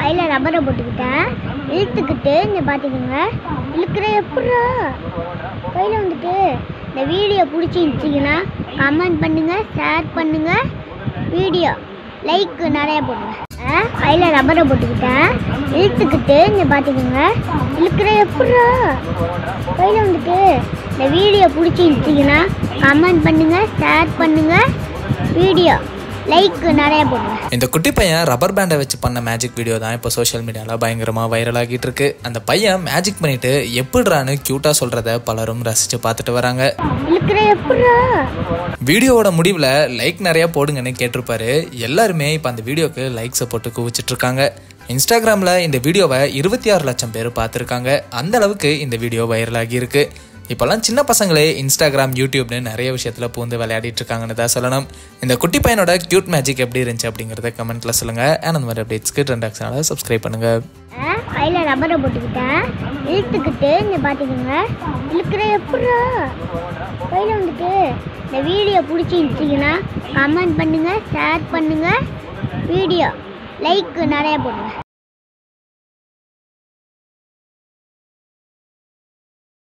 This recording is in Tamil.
கையில் ரப்பரை போட்டுக்கிட்டேன் இழுத்துக்கிட்டு இங்கே பார்த்துக்கோங்க இழுக்கிற எப்படா கையில் வந்துட்டு இந்த வீடியோ பிடிச்சிருந்துச்சிங்கன்னா கமெண்ட் பண்ணுங்கள் ஷேர் பண்ணுங்கள் வீடியோ லைக் நிறைய போடுங்க கையில் ரப்பரை போட்டுக்கிட்டேன் இழுத்துக்கிட்டு இங்கே பார்த்துக்கோங்க இழுக்கிற எப்படா கையில் வந்துட்டு இந்த வீடியோ பிடிச்சிருந்துச்சிங்கன்னா கமெண்ட் பண்ணுங்கள் ஷேர் பண்ணுங்கள் வீடியோ லைக் நிறைய போடுங்க இந்த குட்டி பையன் ரப்பர் பேண்டை வச்சு பண்ண மேஜிக் வீடியோ தான் இப்போ சோஷியல் மீடியாவில் பயங்கரமாக வைரல் ஆகிட்டு இருக்கு அந்த பையன் மேஜிக் பண்ணிட்டு எப்படிறான்னு க்யூட்டாக சொல்கிறத பலரும் ரசித்து பார்த்துட்டு வராங்க இழுக்கிற எப்படா வீடியோவோட முடிவில் லைக் நிறையா போடுங்கன்னு கேட்டிருப்பாரு எல்லாருமே இப்போ அந்த வீடியோக்கு லைக்ஸை போட்டு குவிச்சிட்டு இருக்காங்க இன்ஸ்டாகிராமில் இந்த வீடியோவை இருபத்தி ஆறு லட்சம் பேர் பார்த்துருக்காங்க அந்த அளவுக்கு இந்த வீடியோ வைரல் ஆகியிருக்கு இப்போல்லாம் சின்ன பசங்களே இன்ஸ்டாகிராம் யூடியூப்னு நிறைய விஷயத்தில் பூந்து விளையாடிட்டு இருக்காங்கன்னு தான் சொல்லணும் இந்த குட்டி பையனோட க்யூட் மேஜிக் எப்படி இருந்துச்சு அப்படிங்கிறத கமெண்ட்ல சொல்லுங்கள் அண்ட் அந்த மாதிரி அப்டேட்ஸ்க்கு ட்ரெண்ட் சேனலை சப்ஸ்கிரைப் பண்ணுங்கள் கையில் ரப்பரை போட்டுக்கிட்டேன் இழுத்துக்கிட்டு இங்கே பார்த்துக்கோங்க இழுக்கிற எப்படா கையில் வந்துட்டு இந்த வீடியோ பிடிச்சிருந்துச்சிங்கன்னா கமெண்ட் பண்ணுங்கள் ஷேர் பண்ணுங்கள் வீடியோ லைக் நிறைய போடுங்க